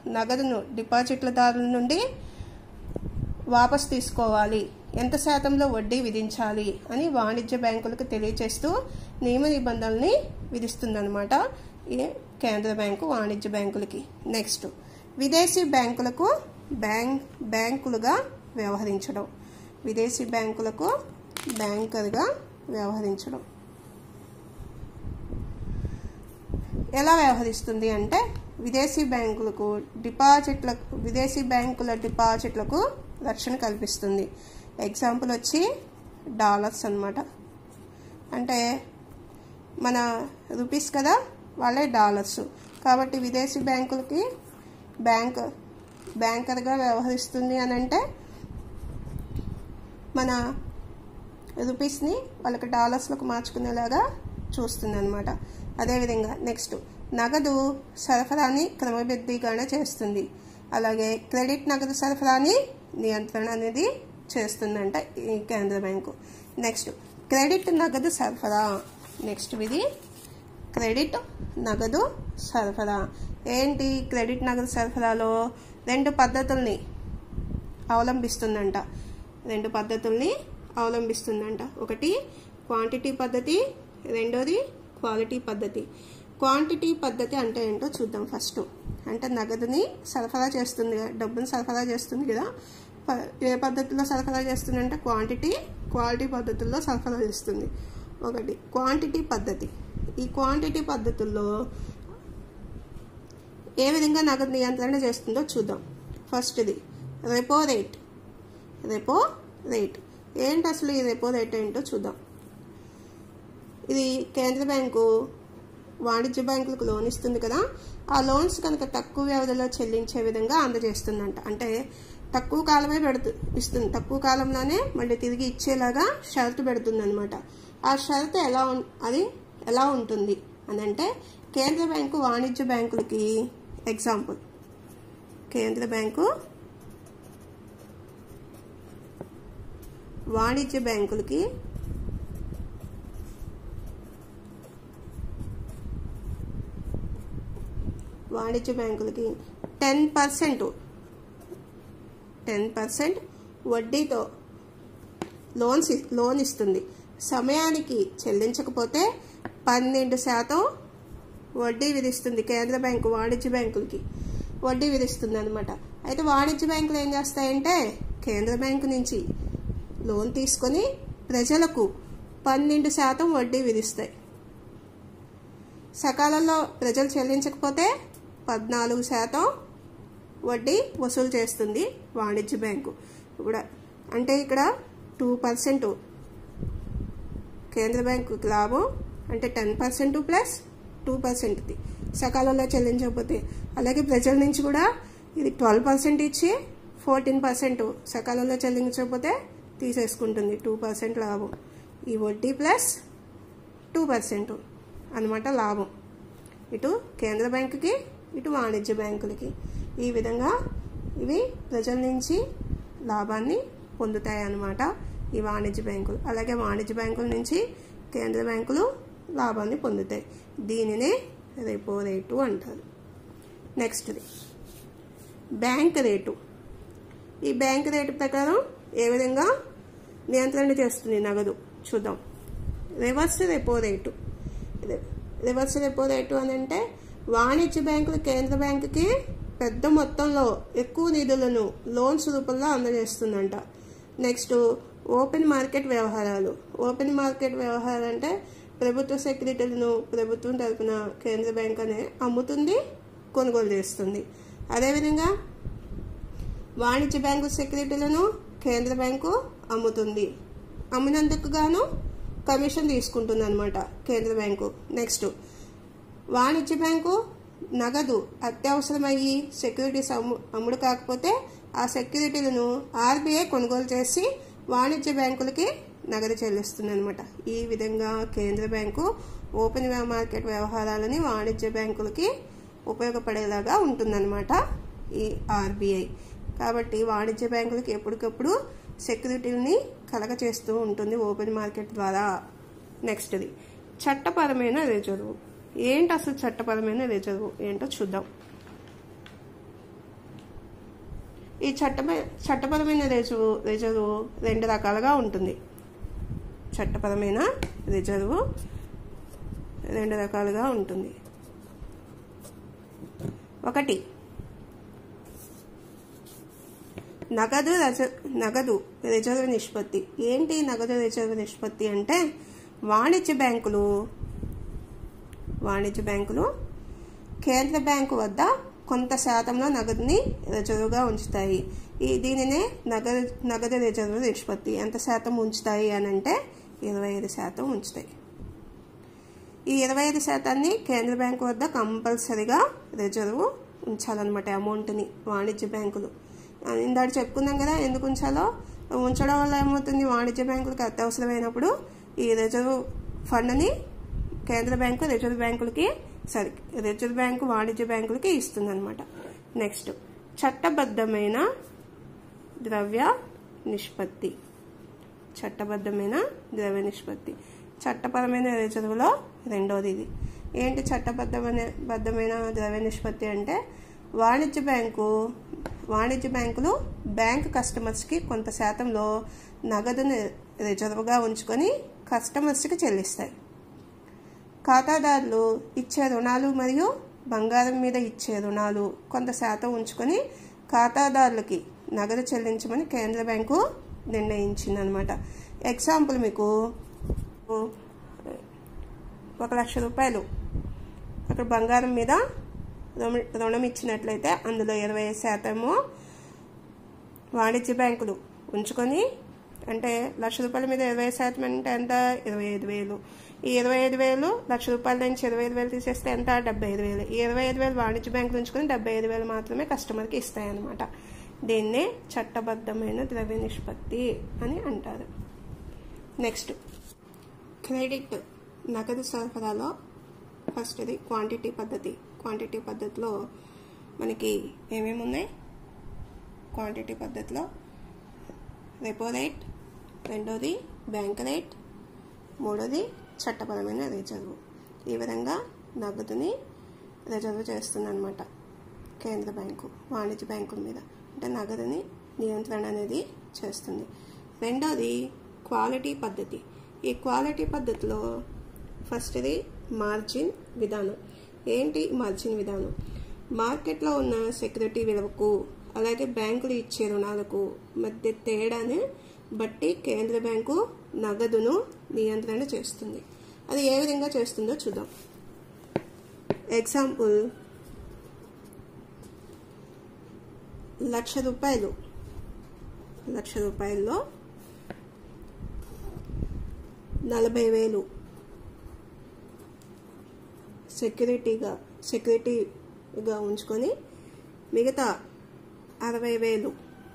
నగదును డిపాజిట్లదారుల నుండి వాపస్ తీసుకోవాలి ఎంత శాతంలో వడ్డీ విధించాలి అని వాణిజ్య బ్యాంకులకు తెలియచేస్తూ నియమ నిబంధనల్ని విధిస్తుందన్నమాట ఈ కేంద్ర బ్యాంకు వాణిజ్య బ్యాంకులకి నెక్స్ట్ విదేశీ బ్యాంకులకు బ్యాంక్ బ్యాంకులుగా వ్యవహరించడం విదేశీ బ్యాంకులకు బ్యాంకర్గా వ్యవహరించడం ఎలా వ్యవహరిస్తుంది అంటే విదేశీ బ్యాంకులకు డిపాజిట్ల విదేశీ బ్యాంకుల డిపాజిట్లకు రక్షణ కల్పిస్తుంది ఎగ్జాంపుల్ వచ్చి డాలర్స్ అన్నమాట అంటే మన రూపీస్ కదా వాళ్ళే డాలర్స్ కాబట్టి విదేశీ బ్యాంకులకి బ్యాంక్ బ్యాంకర్గా వ్యవహరిస్తుంది అని అంటే మన రూపీస్ని వాళ్ళకి డాలర్స్లకు మార్చుకునేలాగా చూస్తుంది అనమాట అదేవిధంగా నెక్స్ట్ నగదు సరఫరాని క్రమబద్ధీకరణ చేస్తుంది అలాగే క్రెడిట్ నగదు సరఫరాని నియంత్రణ అనేది చేస్తుందంట ఈ కేంద్ర బ్యాంకు నెక్స్ట్ క్రెడిట్ నగదు సరఫరా నెక్స్ట్ ఇది క్రెడిట్ నగదు సరఫరా ఏంటి క్రెడిట్ నగదు సరఫరాలో రెండు పద్ధతుల్ని అవలంబిస్తుందంట రెండు పద్ధతుల్ని అవలంబిస్తుందంట ఒకటి క్వాంటిటీ పద్ధతి రెండోది క్వాలిటీ పద్ధతి క్వాంటిటీ పద్ధతి అంటే ఏంటో చూద్దాం ఫస్ట్ అంటే నగదుని సరఫరా చేస్తుంది కదా డబ్బుని సరఫరా చేస్తుంది కదా ప- ఏ పద్ధతిలో సరఫరా చేస్తుంది అంటే క్వాంటిటీ క్వాలిటీ పద్ధతుల్లో సరఫరా చేస్తుంది ఒకటి క్వాంటిటీ పద్ధతి ఈ క్వాంటిటీ పద్ధతుల్లో ఏ విధంగా నగదు నియంత్రణ చేస్తుందో చూద్దాం ఫస్ట్ది రెపో రేట్ రెపో రేట్ ఏంటి అసలు ఈ రెపో రేట్ ఏంటో చూద్దాం ఇది కేంద్ర బ్యాంకు వాణిజ్య బ్యాంకులకు లోన్ ఇస్తుంది కదా ఆ లోన్స్ కనుక తక్కువ వ్యవధిలో చెల్లించే విధంగా అందజేస్తుందంట అంటే తక్కువ కాలమే పెడుతు ఇస్తుంది తక్కువ కాలంలోనే మళ్ళీ తిరిగి ఇచ్చేలాగా షరతు పెడుతుంది అనమాట ఆ షరతు ఎలా ఉం- అది ఎలా ఉంటుంది అని అంటే కేంద్ర బ్యాంకు వాణిజ్య బ్యాంకులకి ఎగ్జాంపుల్ కేంద్ర బ్యాంకు వాణిజ్య బ్యాంకులకి వాణిజ్య బ్యాంకులకి టెన్ పర్సెంట్ టెన్ పర్సెంట్ వడ్డీతో లోన్స్ ఇ- లోన్ ఇస్తుంది సమయానికి చెల్లించకపోతే పన్నెండు శాతం వడ్డీ విధిస్తుంది కేంద్ర బ్యాంకు వాణిజ్య బ్యాంకులకి వడ్డీ విధిస్తుంది అనమాట అయితే వాణిజ్య బ్యాంకులు ఏం చేస్తాయంటే కేంద్ర బ్యాంకు నుంచి లోన్ తీసుకొని ప్రజలకు పన్నెండు శాతం వడ్డీ విధిస్తాయి సకాలంలో ప్రజలు చెల్లించకపోతే పద్నాలుగు శాతం వడ్డీ వసూలు చేస్తుంది వాణిజ్య బ్యాంకు ఇప్పుడు అంటే ఇక్కడ టూ పర్సెంట్ కేంద్ర బ్యాంకు లాభం అంటే టెన్ పర్సెంట్ ప్లస్ టూ పర్సెంట్ది సకాలంలో చెల్లించకపోతే అలాగే ప్రజల నుంచి కూడా ఇది ట్వెల్వ్ పర్సెంట్ ఇచ్చి ఫోర్టీన్ పర్సెంట్ సకాలంలో చెల్లించకపోతే తీసేసుకుంటుంది టూ పర్సెంట్ లాభం ఈ వడ్డీ ప్లస్ టూ పర్సెంట్ అనమాట లాభం ఇటు కేంద్ర బ్యాంకుకి ఇటు వాణిజ్య బ్యాంకులకి ఈ విధంగా ఇవి ప్రజల నుంచి లాభాన్ని పొందుతాయి అన్నమాట ఈ వాణిజ్య బ్యాంకులు అలాగే వాణిజ్య బ్యాంకుల నుంచి కేంద్ర బ్యాంకులు లాభాన్ని పొందుతాయి దీనినే రెపో రేటు అంటారు నెక్స్ట్ది బ్యాంక్ రేటు ఈ బ్యాంక్ రేటు ప్రకారం ఏ విధంగా నియంత్రణ చేస్తుంది నగదు చూద్దాం రివర్స్ రెపో రేటు రి- రివర్స్ రెపో రేటు అని అంటే వాణిజ్య బ్యాంకులు కేంద్ర బ్యాంకుకి పెద్ద మొత్తంలో ఎక్కువ నిధులను లోన్స్ రూపంలో అందజేస్తుందంట నెక్స్ట్ ఓపెన్ మార్కెట్ వ్యవహారాలు ఓపెన్ మార్కెట్ వ్యవహారాలు అంటే ప్రభుత్వ సెక్యూరిటీలను ప్రభుత్వం తరపున కేంద్ర బ్యాంక్ అనే అమ్ముతుంది కొనుగోలు చేస్తుంది అదేవిధంగా వాణిజ్య బ్యాంకు సెక్యూరిటీలను కేంద్ర బ్యాంకు అమ్ముతుంది అమ్మినందుకు గాను కమిషన్ తీసుకుంటుంది అనమాట కేంద్ర బ్యాంకు నెక్స్ట్ వాణిజ్య బ్యాంకు నగదు అత్యవసరమయ్యి సెక్యూరిటీస్ అమ్ము అమ్ముడు కాకపోతే ఆ సెక్యూరిటీలను ఆర్బీఐ కొనుగోలు చేసి వాణిజ్య బ్యాంకులకి నగదు చెల్లిస్తుంది అనమాట ఈ విధంగా కేంద్ర బ్యాంకు ఓపెన్ మార్కెట్ వ్యవహారాలని వాణిజ్య బ్యాంకులకి ఉపయోగపడేలాగా ఉంటుందన్నమాట ఈ ఆర్బీఐ కాబట్టి వాణిజ్య బ్యాంకులకి ఎప్పటికప్పుడు సెక్యూరిటీని కలగ చేస్తూ ఉంటుంది ఓపెన్ మార్కెట్ ద్వారా నెక్స్ట్ది చట్టపరమైన రిజర్వ్ ఏంటి అసలు చట్టపరమైన రిజర్వ్ ఏంటో చూద్దాం ఈ చట్టమ చట్టపరమైన రిజర్వు రిజర్వు రెండు రకాలుగా ఉంటుంది చట్టపరమైన రిజర్వు రెండు రకాలుగా ఉంటుంది ఒకటి నగదు రజ నగదు రిజర్వ్ నిష్పత్తి ఏంటి నగదు రిజర్వ్ నిష్పత్తి అంటే వాణిజ్య బ్యాంకులు వాణిజ్య బ్యాంకులు కేంద్ర బ్యాంకు వద్ద కొంత శాతంలో నగదుని రిజర్వుగా ఉంచుతాయి ఈ దీనినే నగదు నగదు రిజర్వ్ నిష్పత్తి ఎంత శాతం ఉంచుతాయి అని అంటే ఇరవై ఐదు శాతం ఉంచుతాయి ఈ ఇరవై ఐదు శాతాన్ని కేంద్ర బ్యాంకు వద్ద కంపల్సరిగా రిజర్వ్ ఉంచాలన్నమాట అమౌంట్ని వాణిజ్య బ్యాంకులు ఇందాక చెప్పుకున్నాం కదా ఎందుకు ఉంచాలో ఉంచడం వల్ల ఏమవుతుంది వాణిజ్య బ్యాంకులకు అత్యవసరమైనప్పుడు ఈ రిజర్వ్ ఫండ్ని కేంద్ర బ్యాంకు రిజర్వ్ బ్యాంకులకి సరి రిజర్వ్ బ్యాంకు వాణిజ్య బ్యాంకులకి ఇస్తుంది అనమాట నెక్స్ట్ చట్టబద్ధమైన ద్రవ్య నిష్పత్తి చట్టబద్ధమైన ద్రవ్య నిష్పత్తి చట్టపరమైన రిజర్వులో రెండోది ఇది ఏంటి చట్టబద్ధమైన బద్ధమైన ద్రవ్య నిష్పత్తి అంటే వాణిజ్య బ్యాంకు వాణిజ్య బ్యాంకులు బ్యాంక్ కస్టమర్స్కి కొంత శాతంలో నగదుని రిజర్వ్గా ఉంచుకొని కస్టమర్స్కి చెల్లిస్తాయి ఖాతాదారులు ఇచ్చే రుణాలు మరియు బంగారం మీద ఇచ్చే రుణాలు కొంత శాతం ఉంచుకొని ఖాతాదారులకి నగదు చెల్లించమని కేంద్ర బ్యాంకు నిర్ణయించిందనమాట ఎగ్జాంపుల్ మీకు ఒక లక్ష రూపాయలు అక్కడ బంగారం మీద రుణం ఇచ్చినట్లయితే అందులో ఇరవై శాతము వాణిజ్య బ్యాంకులు ఉంచుకొని అంటే లక్ష రూపాయల మీద ఇరవై శాతం అంటే ఎంత ఇరవై ఐదు వేలు ఈ ఇరవై ఐదు వేలు లక్ష రూపాయల నుంచి ఇరవై ఐదు వేలు తీసేస్తే ఎంత డెబ్బై ఐదు వేలు ఈ ఇరవై ఐదు వేలు వాణిజ్య బ్యాంకులు ఉంచుకొని డెబ్బై ఐదు వేలు మాత్రమే కస్టమర్కి ఇస్తాయన్నమాట దీన్నే చట్టబద్ధమైన ద్రవ్య నిష్పత్తి అని అంటారు నెక్స్ట్ క్రెడిట్ నగదు సరఫరాలో ఫస్ట్ది క్వాంటిటీ పద్ధతి క్వాంటిటీ పద్ధతిలో మనకి ఏమేమి ఉన్నాయి క్వాంటిటీ పద్ధతిలో రెపో రేట్ రెండోది బ్యాంక్ రేట్ మూడోది చట్టపరమైన రిజర్వ్ ఈ విధంగా నగదుని రిజర్వ్ చేస్తుందన్నమాట కేంద్ర బ్యాంకు వాణిజ్య బ్యాంకుల మీద అంటే నగదుని నియంత్రణ అనేది చేస్తుంది రెండోది క్వాలిటీ పద్ధతి ఈ క్వాలిటీ పద్ధతిలో ఫస్ట్ది మార్జిన్ విధానం ఏంటి మార్జిన్ విధానం మార్కెట్లో ఉన్న సెక్యూరిటీ విలువకు అలాగే బ్యాంకులు ఇచ్చే రుణాలకు మధ్య తేడాని బట్టి కేంద్ర బ్యాంకు నగదును నియంత్రణ చేస్తుంది అది ఏ విధంగా చేస్తుందో చూద్దాం ఎగ్జాంపుల్ లక్ష రూపాయలు లక్ష రూపాయల్లో నలభై వేలు సెక్యూరిటీగా సెక్యూరిటీగా ఉంచుకొని మిగతా అరవై వేలు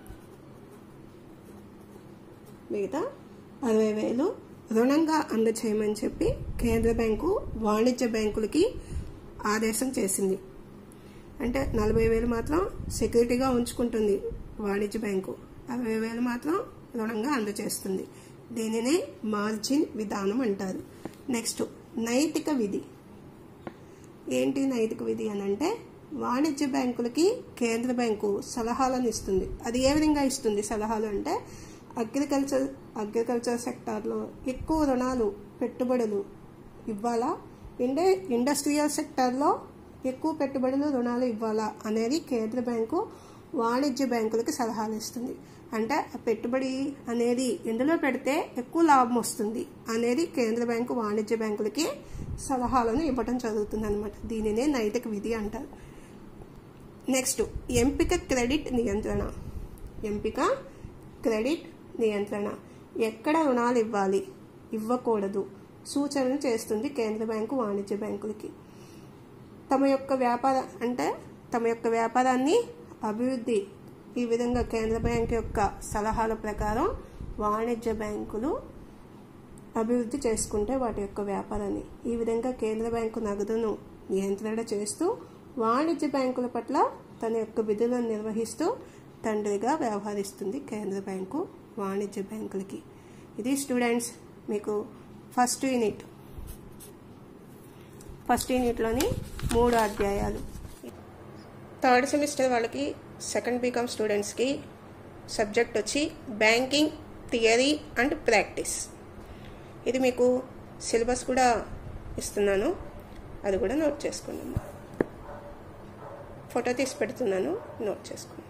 మిగతా అరవై వేలు రుణంగా అందచేయమని చెప్పి కేంద్ర బ్యాంకు వాణిజ్య బ్యాంకులకి ఆదేశం చేసింది అంటే నలభై వేలు మాత్రం సెక్యూరిటీగా ఉంచుకుంటుంది వాణిజ్య బ్యాంకు అరవై వేలు మాత్రం రుణంగా అందజేస్తుంది దీనినే మార్జిన్ విధానం అంటారు నెక్స్ట్ నైతిక విధి ఏంటి నైతిక విధి అని అంటే వాణిజ్య బ్యాంకులకి కేంద్ర బ్యాంకు సలహాలను ఇస్తుంది అది ఏ విధంగా ఇస్తుంది సలహాలు అంటే అగ్రికల్చర్ అగ్రికల్చర్ సెక్టార్లో ఎక్కువ రుణాలు పెట్టుబడులు ఇవ్వాలా ఇండే ఇండస్ట్రియల్ సెక్టార్లో ఎక్కువ పెట్టుబడులు రుణాలు ఇవ్వాలా అనేది కేంద్ర బ్యాంకు వాణిజ్య బ్యాంకులకి సలహాలు ఇస్తుంది అంటే ఆ పెట్టుబడి అనేది ఎందులో పెడితే ఎక్కువ లాభం వస్తుంది అనేది కేంద్ర బ్యాంకు వాణిజ్య బ్యాంకులకి సలహాలను ఇవ్వడం జరుగుతుంది అనమాట దీనినే నైతిక విధి అంటారు నెక్స్ట్ ఎంపిక క్రెడిట్ నియంత్రణ ఎంపిక క్రెడిట్ నియంత్రణ ఎక్కడ రుణాలు ఇవ్వాలి ఇవ్వకూడదు సూచనలు చేస్తుంది కేంద్ర బ్యాంకు వాణిజ్య బ్యాంకులకి తమ యొక్క వ్యాపార అంటే తమ యొక్క వ్యాపారాన్ని అభివృద్ధి ఈ విధంగా కేంద్ర బ్యాంక్ యొక్క సలహాల ప్రకారం వాణిజ్య బ్యాంకులు అభివృద్ధి చేసుకుంటే వాటి యొక్క వ్యాపారాన్ని ఈ విధంగా కేంద్ర బ్యాంకు నగదును నియంత్రణ చేస్తూ వాణిజ్య బ్యాంకుల పట్ల తన యొక్క విధులను నిర్వహిస్తూ తండ్రిగా వ్యవహరిస్తుంది కేంద్ర బ్యాంకు వాణిజ్య బ్యాంకులకి ఇది స్టూడెంట్స్ మీకు ఫస్ట్ యూనిట్ ఫస్ట్ యూనిట్లోని మూడు అధ్యాయాలు థర్డ్ సెమిస్టర్ వాళ్ళకి సెకండ్ బీకామ్ స్టూడెంట్స్కి సబ్జెక్ట్ వచ్చి బ్యాంకింగ్ థియరీ అండ్ ప్రాక్టీస్ ఇది మీకు సిలబస్ కూడా ఇస్తున్నాను అది కూడా నోట్ చేసుకోండి ఫోటో తీసి పెడుతున్నాను నోట్ చేసుకోండి